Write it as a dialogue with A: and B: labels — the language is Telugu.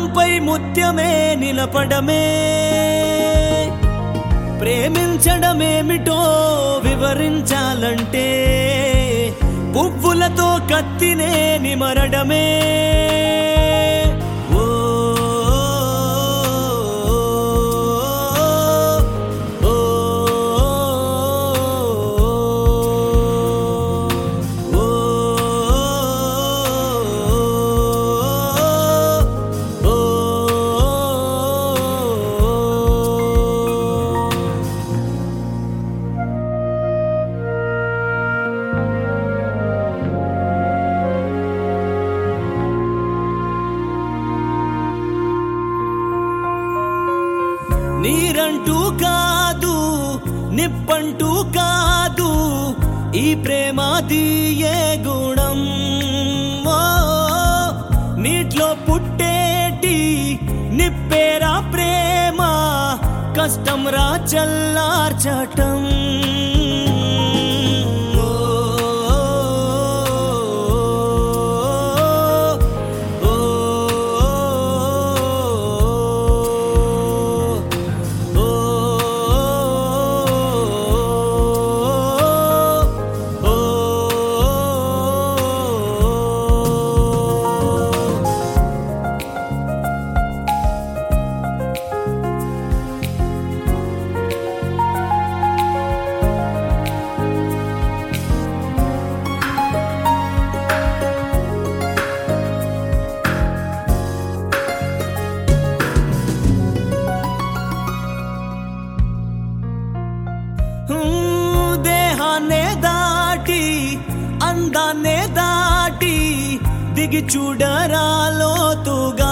A: పాదంపై ముత్యమే నిలపడమే ప్రేమించడమేమిటో వివరించాలంటే పువ్వులతో కత్తినే నిమరడమే ఓ, ఓ, ఓ, ఓ, ఓ. నీరంటూ కాదు నిప్పంటూ కాదు ఈ ప్రేమ దీయే గుణం ఓ, నీటిలో పుట్టేటి నిప్పేరా ప్రేమ కష్టం రా చల్లార్చటం ఓ, ఓ, ఓ, ఓ హ్మ్, దేహాన్నే దాటి అందాన్నే దాటి దిగి చూడరాలోతుగా